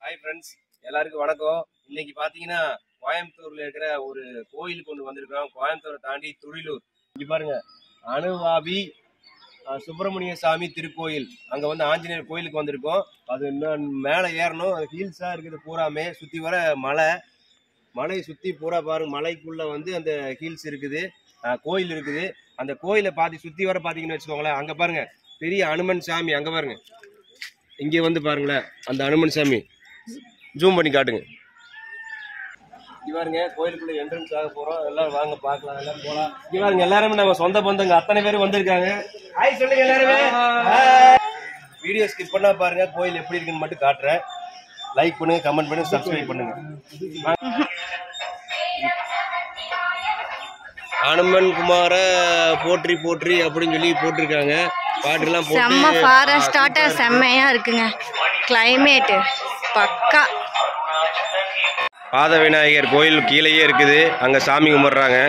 Hi friends எல்லாருக்கும் வணக்கம் இன்னைக்கு பாத்தீங்கன்னா கோயம்புத்தூர்ல இருக்கிற ஒரு கோயிலுக்கு ஒன்று வந்திருக்கோம் கோயம்புத்தூரை தாண்டி துடிலூர் இங்க பாருங்க அணுவாபி அஹ், சுப்பிரமணிய சாமி திருக்கோயில் அங்க வந்து ஆஞ்சநேயர் கோயிலுக்கு வந்திருக்கோம் அது இன்னும் மேலே ஏறணும் அது ஹீல்ஸா இருக்குது பூராமே சுத்தி வர மலை மலை சுத்தி பூரா பாருங்க மலைக்குள்ள வந்து அந்த ஹீல்ஸ் இருக்குது அஹ், கோயில் இருக்குது அந்த கோயிலை பாத்தி சுத்தி வர பாத்தீங்கன்னு வச்சுக்கோங்களேன் அங்க பாருங்க பெரிய அனுமன் சாமி அங்க பாருங்க இங்க வந்து பாருங்களேன் அந்த அனுமன் சாமி ஜூம் பண்ணி காட்டுங்க இங்க பாருங்க கோயிலுக்குள்ள என்ட்ரன்ஸ் ஆக போறோம் எல்லாரும் வாங்க பார்க்கலாம் எல்லாம் போலாம் இங்க பாருங்க எல்லாருமே நம்ம சொந்த பந்தங்க அத்தனை பேரும் வந்திருக்காங்க ஹாய் சொல்லுங்க எல்லாருமே வீடியோ ஸ்கிப் பண்ணா பாருங்க கோயில் எப்படி இருக்குன்னு மட்டும் காட்டுறேன் லைக் பண்ணுங்க கமெண்ட் பண்ணுங்க சப்ஸ்கிரைப் பண்ணுங்க அனுமன் குமார போற்றி போற்றி அப்படின்னு சொல்லி போட்டிருக்காங்க பாட்டுலாம் செம்ம போட்டு ஃபாரஸ்டாட்ட செம்மையா இருக்குங்க கிளைமேட்டு பக்கா பாத விநாயகர் கோயில் கீழேயே இருக்குது அங்க சாமி கும்பிடுறாங்க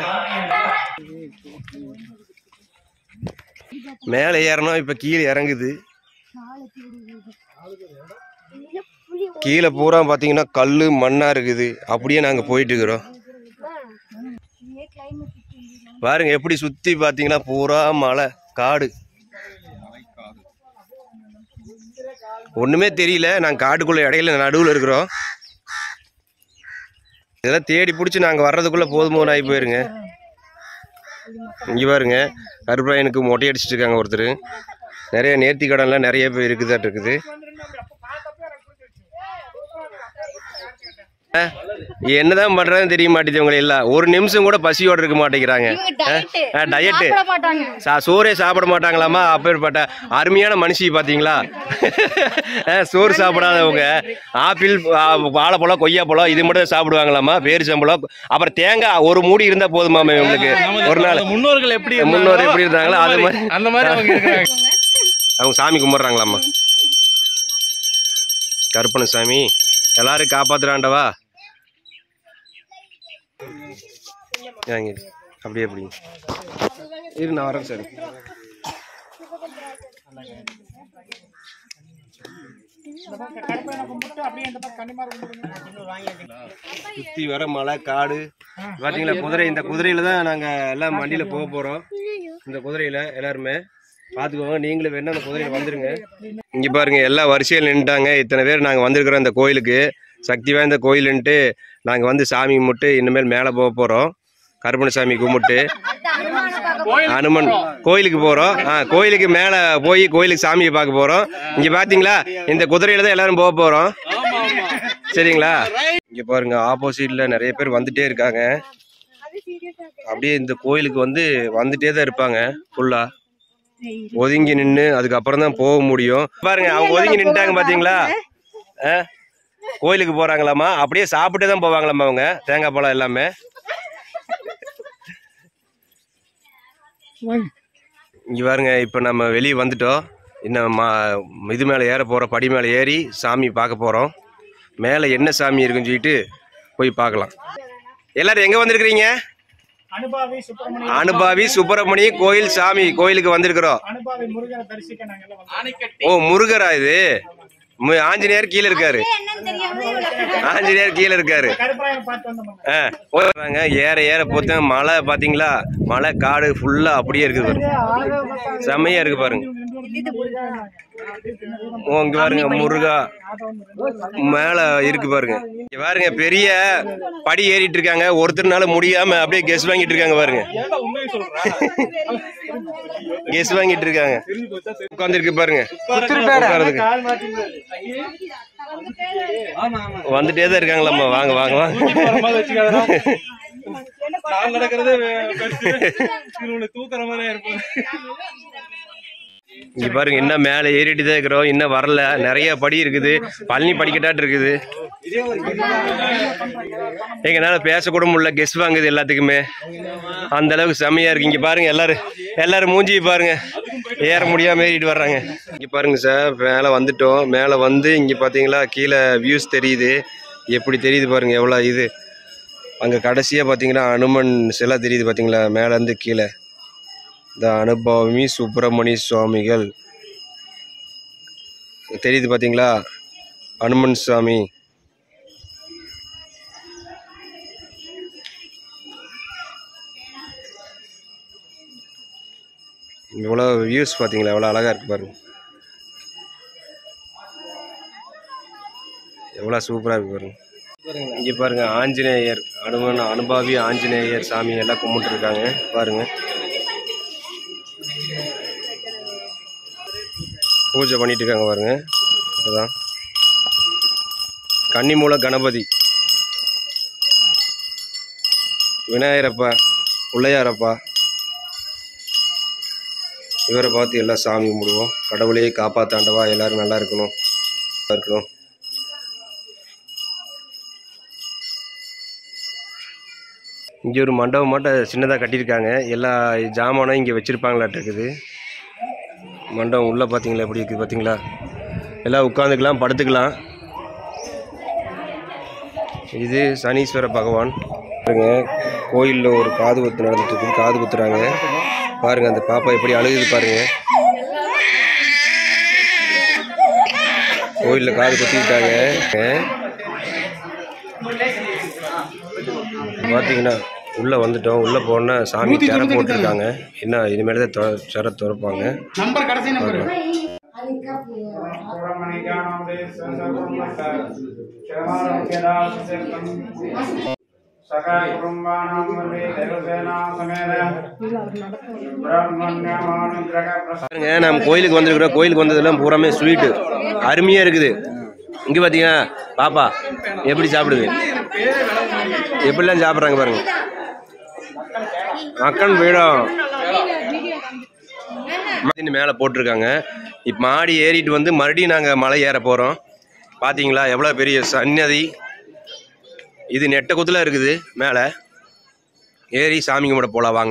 மேலே ஏறணும் இப்ப கீழே இறங்குது கீழே பூரா பாத்தீங்கன்னா கல்லு மண்ணா இருக்குது அப்படியே நாங்க போயிட்டு இருக்கிறோம் பாருங்க எப்படி சுத்தி பாத்தீங்கன்னா பூரா மலை காடு ஒண்ணுமே தெரியல நாங்க காட்டுக்குள்ள இடையில நடுவுல இருக்கிறோம் இதெல்லாம் தேடி பிடிச்சி நாங்கள் வர்றதுக்குள்ளே போதுமோன்னு ஆகி போயிருங்க இங்கே பாருங்க கருப்பராயனுக்கு மொட்டை அடிச்சிட்டு இருக்காங்க ஒருத்தர் நிறைய நேர்த்தி கடன்லாம் நிறைய பேர் இருக்குதாட்டு இருக்குது அஹ், என்னதான் பண்றதுன்னு தெரிய மாட்டேங்குது உங்களை எல்லாம் ஒரு நிமிஷம் கூட பசியோட இருக்க மாட்டேங்கிறாங்க டயட்டு சா சோறே சாப்பிட மாட்டாங்களாமா அப்பேற்பட்ட அருமையான மனுஷி பாத்தீங்களா அஹ், சோறு சாப்பிடாதவங்க ஆப்பிள் ஆ, வாழைப்பழம் கொய்யாப்பழம் இது மட்டும் சாப்பிடுவாங்களாமா பேரிச்சம்பழம் அப்புறம் தேங்காய் ஒரு மூடி இருந்தா போதுமாமே உங்களுக்கு ஒரு நாள் முன்னோர்கள் எப்படி முன்னோர் எப்படி இருந்தாங்களோ அது மாதிரி அந்த மாதிரி அவங்க இருக்கிறாங்க அவங்க சாமி கும்பிட்றாங்களாம்மா கருப்பண சாமி எல்லாரும் காப்பாத்துறாண்டவா வாங்க அப்படியே அப்படி இரு நான் வரேன் சார் சுத்தி வர மலை காடு பாத்தீங்களா குதிரை இந்த குதிரையில தான் நாங்க எல்லாம் வண்டியில போக போறோம் இந்த குதிரையில எல்லாருமே பாத்துக்கோங்க நீங்களும் வேணா அந்த குதிரையில வந்துருங்க இங்க பாருங்க எல்லா வரிசையில் நின்றுட்டாங்க இத்தனை பேர் நாங்க வந்திருக்கிறோம் இந்த கோயிலுக்கு சக்தி வாய்ந்த கோயிலுன்ட்டு நாங்க வந்து சாமி கும்பிட்டு இனிமேல் மேலே போக போறோம் கருப்பணசாமி கும்பிட்டு அனுமன் கோயிலுக்கு போறோம் ஆ கோயிலுக்கு மேல போய் கோயிலுக்கு சாமியை பார்க்க போறோம் இங்க பாத்தீங்களா இந்த குதிரையில தான் எல்லாரும் போக போறோம் சரிங்களா இங்க பாருங்க ஆப்போசிட்ல நிறைய பேர் வந்துட்டே இருக்காங்க அப்படியே இந்த கோயிலுக்கு வந்து வந்துட்டே தான் இருப்பாங்க ஃபுல்லா ஒதுங்கி நின்று அதுக்கப்புறம் தான் போக முடியும் பாருங்க அவங்க ஒதுங்கி நின்ட்டாங்க பாத்தீங்களா ஆ? கோயிலுக்கு போறாங்களாமா அப்படியே சாப்பிட்டே தான் போவாங்களாமா அவங்க தேங்காய் பழம் எல்லாமே இங்க பாருங்க இப்ப நம்ம வெளியே வந்துட்டோம் இன்னும் மா இது மேலே ஏற போறோம் படி மேலே ஏறி சாமி பார்க்க போறோம் மேலே என்ன சாமி இருக்குன்னு சொல்லிட்டு போய் பார்க்கலாம் எல்லாரும் எங்க வந்திருக்கிறீங்க அனுபாவி சுப்பிரமணிய அனுபாவி சுப்பிரமணிய கோயில் சாமி கோயிலுக்கு வந்திருக்கிறோம் அனுபாவி முருகனை தரிசிக்க நாங்க எல்லாம் வந்தோம். ஓ முருகரா இது மு- ஆஞ்சநேயர் கீழே இருக்காரு ஆஞ்சநேயர் கீழே இருக்காரு கருப்பராயனை பார்த்து வந்தோம் ஆ, போறாங்க ஏற ஏற போத்த மலை பாத்தீங்களா மலை காடு ஃபுல்லா அப்படியே இருக்குது பாருங்க செம்மையா இருக்கு பாருங்க ஓ, இங்க பாருங்க முருகா மேல இருக்கு பாருங்க இங்க பாருங்க பெரிய படி ஏறிட்டு இருக்காங்க ஒருத்தர்னால முடியாம அப்படியே கெஸ் வாங்கிட்டு இருக்காங்க பாருங்க கெஸ் வாங்கிட்டு இருக்காங்க உட்காந்துருக்கு பாருங்க உட்கார்றதுக்கு. கால் மாட்டி வந்துட்டே தான் இருக்காங்களாம்மா வாங்க வாங்க வாங்க நான் நடக்கிறது தூக்குற மாதிரி இருப்பேன் இங்க பாருங்க இன்னும் மேலே ஏறிட்டு தான் இருக்கிறோம் இன்னும் வரல நிறைய படி இருக்குது பழனி படிக்கட்டாட்டு இருக்குது எங்கனால பேசக்கூட முடியல கெஸ் வாங்குது எல்லாத்துக்குமே அந்த அளவுக்கு செம்மையா இருக்கு இங்க பாருங்க எல்லாரும் எல்லாரும் மூஞ்சி பாருங்க ஏற முடியாம ஏறிட்டு வர்றாங்க இங்க பாருங்க சார் மேலே வந்துட்டோம் மேலே வந்து இங்க பாத்தீங்களா கீழே வியூஸ் தெரியுது எப்படி தெரியுது பாருங்க எவ்வளவு இது அங்க கடைசியா பாத்தீங்கன்னா அனுமன் சிலை தெரியுது பாத்தீங்களா மேல இருந்து கீழே த அனுபவமி சுப்பிரமணிய சுவாமிகள் தெரியுது பாத்தீங்களா அனுமன் சாமி இவ்வளோ வியூஸ் பார்த்தீங்களா எவ்வளோ அழகாக இருக்கு பாருங்க எவ்வளோ சூப்பராக இருக்கு பாருங்க இங்கே பாருங்க ஆஞ்சநேயர் அனுமன் அனுபாவி ஆஞ்சநேயர் சாமி எல்லாம் கும்பிட்டு இருக்காங்க பாருங்க பூஜை பண்ணிட்டு இருக்காங்க பாருங்க அதான் கன்னிமூல கணபதி விநாயகரப்பா பிள்ளையாரப்பா இவரை பார்த்து எல்லாம் சாமி கும்பிடுவோம் கடவுளையே காப்பாத்தாண்டவா எல்லாரும் நல்லா இருக்கணும் நல்லா இருக்கணும் இங்கே ஒரு மண்டபம் மட்டும் சின்னதாக கட்டியிருக்காங்க எல்லா ஜாமானும் இங்கே வச்சுருப்பாங்களாட்டு இருக்குது மண்டபம் உள்ளே பார்த்தீங்களா எப்படி இருக்குது பார்த்தீங்களா எல்லாம் உட்காந்துக்கலாம் படுத்துக்கலாம் இது சனீஸ்வர பகவான் பாருங்க கோயிலில் ஒரு காது குத்து நடந்துட்டு இருக்குது காது குத்துறாங்க பாருங்க அந்த பாப்பா எப்படி அழுகுது பாருங்க கோயிலில் காது குத்திருக்காங்க பார்த்தீங்கன்னா உள்ளே வந்துட்டோம் உள்ளே போனா சாமி திற போட்டிருக்காங்க என்ன இனிமேல் தான் தொ- திற திறப்பாங்க நம்பர் கடைசி நம்பர் சகல குடும்பானாம் வந்தே தேவசேனா சமேத பிரம்மண்யமானுகிரக பிரச பாருங்க நம்ம கோயிலுக்கு வந்திருக்கிறோம் கோயிலுக்கு வந்ததெல்லாம் பூராமே ஸ்வீட்டு அருமையாக இருக்குது இங்கே பார்த்தீங்கன்னா பாப்பா எப்படி சாப்பிடுது எப்படிலாம் சாப்பிட்றாங்க பாருங்க மக்கள் வீடம் மாடின்னு மேலே போட்டிருக்காங்க இப்போ மாடி ஏறிட்டு வந்து மறுபடியும் நாங்கள் மலை ஏற போகிறோம் பார்த்தீங்களா எவ்வளோ பெரிய சன்னதி இது நெட்ட குத்துல இருக்குது மேலே ஏறி சாமி கும்பிட போகலாம் வாங்க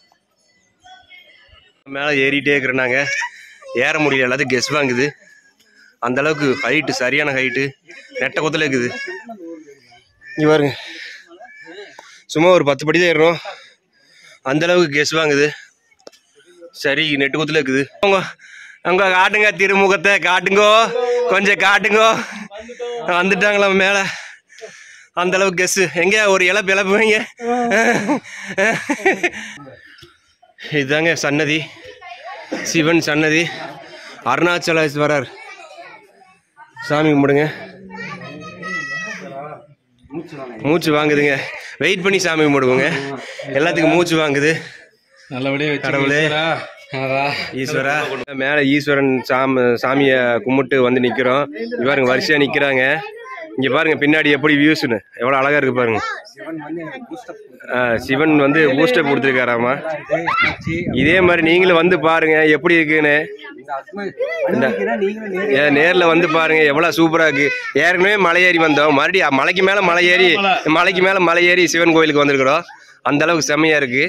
மேலே ஏறிட்டே இருக்கிறோம் நாங்கள் ஏற முடியல எல்லாத்தையும் கெஸ் வாங்குது அந்த அளவுக்கு ஹைட்டு சரியான ஹைட்டு நெட்ட குத்துல இருக்குது இங்கே பாருங்க சும்மா ஒரு பத்து படி தான் ஏறணும் அந்த அளவுக்கு கெஸ் வாங்குது சரி நெட்டு குத்துல இருக்குது அவங்க அவங்க காட்டுங்க திருமுகத்தை காட்டுங்கோ கொஞ்சம் காட்டுங்கோ வந்துட்டாங்களா மேலே அந்த அளவுக்கு கெஸ் எங்க ஒரு இழப்பு இழப்பு வைங்க இதுதாங்க சன்னதி சிவன் சன்னதி அருணாச்சலேஸ்வரர் சாமி கும்பிடுங்க மூச்சு வாங்குதுங்க வெயிட் பண்ணி சாமி கும்பிடுவோங்க எல்லாத்துக்கும் மூச்சு வாங்குது நல்லபடியா வச்சு கடவுளே ஈஸ்வரா மேல ஈஸ்வரன் சாம சாமியை கும்பிட்டு வந்து நிக்கிறோம் இங்க பாருங்க வரிசையா நிக்கிறாங்க இங்க பாருங்க பின்னாடி எப்படி வியூஸ்னு எவ்வளவு அழகா இருக்கு பாருங்க ஆ, சிவன் வந்து பூஸ்டர் கொடுத்துருக்காராமா இதே மாதிரி நீங்களும் வந்து பாருங்க எப்படி இருக்குன்னு இந்த- ஏன் நேர்ல வந்து பாருங்க எவ்வளவு சூப்பரா இருக்கு ஏற்கனவே மலை ஏறி வந்தோம் மறுபடியும் மலைக்கு மேல மலை ஏறி மலைக்கு மேல மலை ஏறி சிவன் கோயிலுக்கு வந்திருக்கிறோம் அந்த அளவுக்கு செம்மையா இருக்கு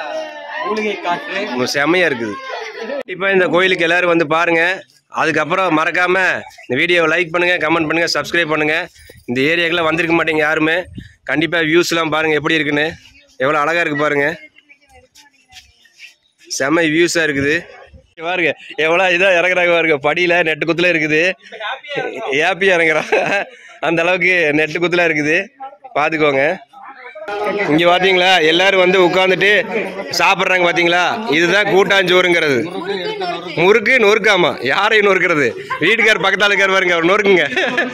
உம், செம்மையா இருக்குது இப்போ இந்த கோயிலுக்கு எல்லாரும் வந்து பாருங்க அதுக்கப்புறம் மறக்காம இந்த வீடியோவை லைக் பண்ணுங்க கமெண்ட் பண்ணுங்க சப்ஸ்கிரைப் பண்ணுங்க இந்த ஏரியாக்கெல்லாம் வந்திருக்க மாட்டீங்க யாருமே கண்டிப்பா வியூஸ்லாம் பாருங்க எப்படி இருக்குன்னு எவ்வளோ அழகா இருக்கு பாருங்க செம்ம வியூஸா இருக்குது இங்க பாருங்க எவ்வளோ இதாக இறங்குறாங்க பாருங்க படியில நெட்டு குத்துல இருக்குது ஏப்பியா இறங்குறான் அந்த அளவுக்கு நெட்டு குத்துல இருக்குது பார்த்துக்கோங்க இங்க பாத்தீங்களா எல்லாரும் வந்து உட்கார்ந்துட்டு சாப்பிடுறாங்க பாத்தீங்களா இதுதான் கூட்டாஞ்சோறுங்கிறது முறுக்கு நொறுக்காமா யாரையும் நொறுக்கிறது வீட்டுக்கார் பக்கத்தால இருக்கார் பாருங்க அவர் நொறுக்குங்க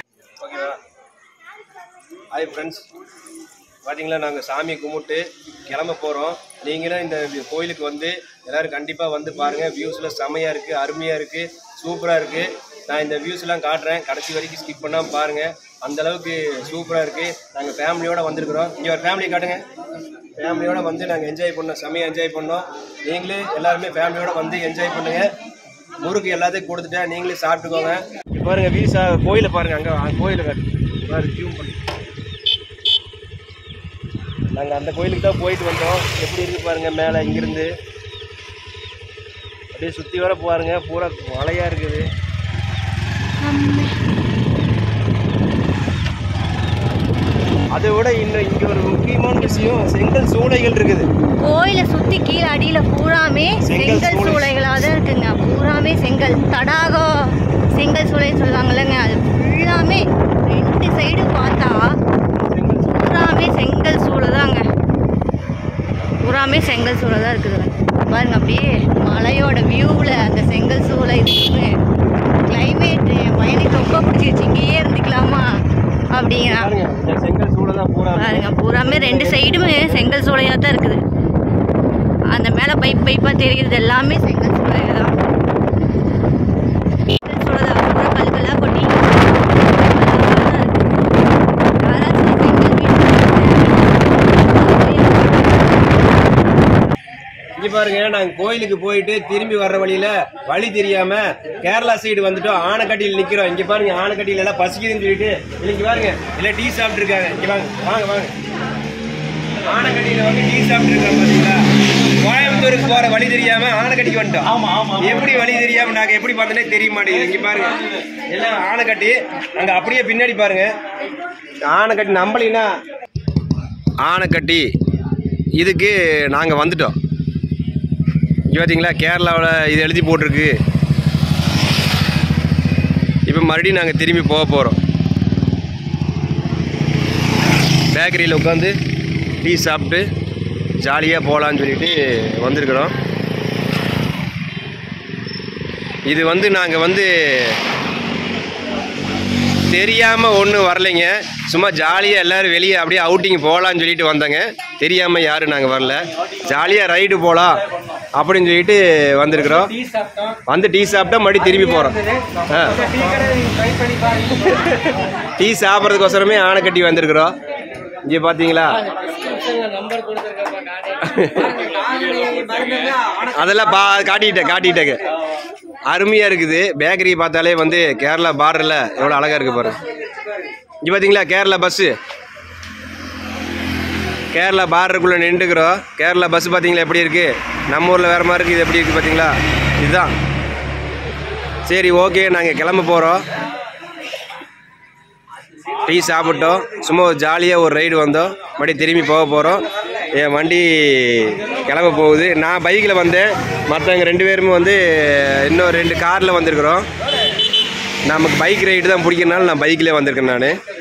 ஹாய் ஃப்ரெண்ட்ஸ் பாத்தீங்களா நாங்கள் சாமி கும்பிட்டு கிளம்ப போகிறோம் நீங்களும் இந்த கோயிலுக்கு வந்து எல்லாரும் கண்டிப்பாக வந்து பாருங்கள் வியூஸ்லாம் செமையாக இருக்குது அருமையாக இருக்குது சூப்பராக இருக்குது நான் இந்த வியூஸ்லாம் காட்டுறேன் கடைசி வரைக்கும் ஸ்கிப் பண்ணாமல் பாருங்கள் அந்த அளவுக்கு சூப்பராக இருக்குது நாங்கள் ஃபேமிலியோட வந்திருக்கிறோம் இங்கே ஒரு ஃபேமிலி காட்டுங்க ஃபேமிலியோட வந்து நாங்கள் என்ஜாய் பண்ணோம் செமையாக என்ஜாய் பண்ணோம் நீங்களே எல்லாருமே ஃபேமிலியோட வந்து என்ஜாய் பண்ணுங்க முறுக்கு எல்லாத்தையும் கொடுத்துட்டேன் நீங்களே சாப்பிட்டுக்கோங்க இங்க பாருங்க வீசா கோயிலை பாருங்க அங்கே கோயிலை பாருங்க ஜூம் பண்ணி நாங்கள் அந்த கோயிலுக்கு தான் போயிட்டு வந்தோம் எப்படி இருக்கு பாருங்க மேலே இங்கிருந்து அப்படியே சுற்றி வர பாருங்க பூரா மழையாக இருக்குது அதை விட இன்னும் இங்கே ஒரு முக்கியமான விஷயம் செங்கல் சூளைகள் இருக்குது கோயிலை சுத்தி கீழே அடியில பூராமே செங்கல் செங்கல் சூளை. சூளைகளாக தான் இருக்குங்க பூராமே செங்கல் தடாகம் செங்கல் சூளைன்னு சொல்லுவாங்கல்லங்க அது ஃபுல்லாமே ரெண்டு சைடு பார்த்தா பூராமே செங்கல் சூளை தாங்க பூராமே செங்கல் சூளை தான் இருக்குதுங்க பாருங்க அப்படியே மலையோட வியூவில் அந்த செங்கல் சூளை இதுக்கு கிளைமேட் என் பையனுக்கு ரொம்ப பிடிச்சிருச்சு இங்கேயே இருந்துக்கலாமா அப்படிங்கிறான் பாருங்க இந்த செங்கல் சூளை தான் பூரா பாருங்க பூராமே ரெண்டு சைடுமே செங்கல் சூளையாக தான் இருக்குது அந்த மேலே பைப் பைப்பாக தெரியுது எல்லாமே செங்கல் சூளை தான் செங்கல் சூளை தான் பூரா கல் கல்லாக கொட்டி யாராச்சும் செங்கல் இங்க பாருங்க நாங்க கோயிலுக்கு போயிட்டு திரும்பி வர்ற வழியில வழி தெரியாம கேரளா சைடு வந்துட்டோம் ஆனைக்கட்டியில் நிக்கிறோம் இங்க பாருங்க ஆனைக்கட்டியில எல்லாம் பசிக்குதுன்னு சொல்லிட்டு இங்க பாருங்க இல்ல டீ சாப்பிட்டு இருக்காங்க இங்க வாங்க வாங்க வாங்க ஆனைக்கட்டியில வந்து டீ சாப்பிட்டு இருக்காங்க பாத்தீங்களா கோயம்புத்தூருக்கு போற வழி தெரியாம ஆனைக்கட்டிக்கு வந்துட்டோம் ஆமா ஆமா எப்படி வழி தெரியாம நாங்க எப்படி பார்த்தோன்னே தெரிய மாட்டேங்குது இங்க பாருங்க எல்லாம் ஆனைக்கட்டி அங்க அப்படியே பின்னாடி பாருங்க ஆனைக்கட்டி நம்பலினா ஆனைக்கட்டி இதுக்கு நாங்க வந்துட்டோம் இங்க பார்த்தீங்களா கேரளாவில் இது எழுதி போட்டிருக்கு இப்போ மறுபடியும் நாங்கள் திரும்பி போக போகிறோம் பேக்கரியில் உட்காந்து டீ சாப்பிட்டு ஜாலியாக போகலான்னு சொல்லிட்டு வந்திருக்கிறோம் இது வந்து நாங்கள் வந்து தெரியாமல் ஒன்றும் வரலைங்க சும்மா ஜாலியாக எல்லோரும் வெளியே அப்படியே அவுட்டிங் போகலான்னு சொல்லிட்டு வந்தோங்க தெரியாமல் யாரும் நாங்கள் வரல ஜாலியாக ரைடு போகலாம் அப்படின்னு சொல்லிட்டு வந்திருக்கிறோம் டீ சாப்பிட்டோம் வந்து டீ சாப்பிட்டா மறுபடியும் திரும்பி போகிறோம் ஆ டீ கடை ட்ரை பண்ணி பாருங்க டீ சாப்பிட்றதுக்கோசரமே ஆணை கட்டி வந்திருக்கிறோம் இங்கே பார்த்தீங்களா நம்பர் அதெல்லாம் பா காட்டிட்டேன் காட்டிட்டேங்க அருமையாக இருக்குது பேக்கரி பார்த்தாலே வந்து கேரளா பார்டரில் எவ்வளோ அழகாக இருக்கு பாருங்க இங்கே பார்த்தீங்களா கேரளா பஸ்ஸு கேரளா பார்டருக்குள்ளே நின்றுக்கிறோம் கேரளா பஸ் பார்த்தீங்களா எப்படி இருக்குது நம்ம ஊரில் வேறு மாதிரி இருக்குது இது எப்படி இருக்குது பார்த்தீங்களா இதுதான் சரி ஓகே நாங்கள் கிளம்ப போகிறோம் டீ சாப்பிட்டோம் சும்மா ஒரு ஜாலியாக ஒரு ரைடு வந்தோம் மறுபடியும் திரும்பி போக போகிறோம் என் வண்டி கிளம்ப போகுது நான் பைக்கில் வந்தேன் மற்றவங்க ரெண்டு பேருமே வந்து இன்னும் ரெண்டு காரில் வந்திருக்கிறோம் நமக்கு பைக் ரைடு தான் பிடிக்கிறனால நான் பைக்கில் வந்திருக்கேன் நான்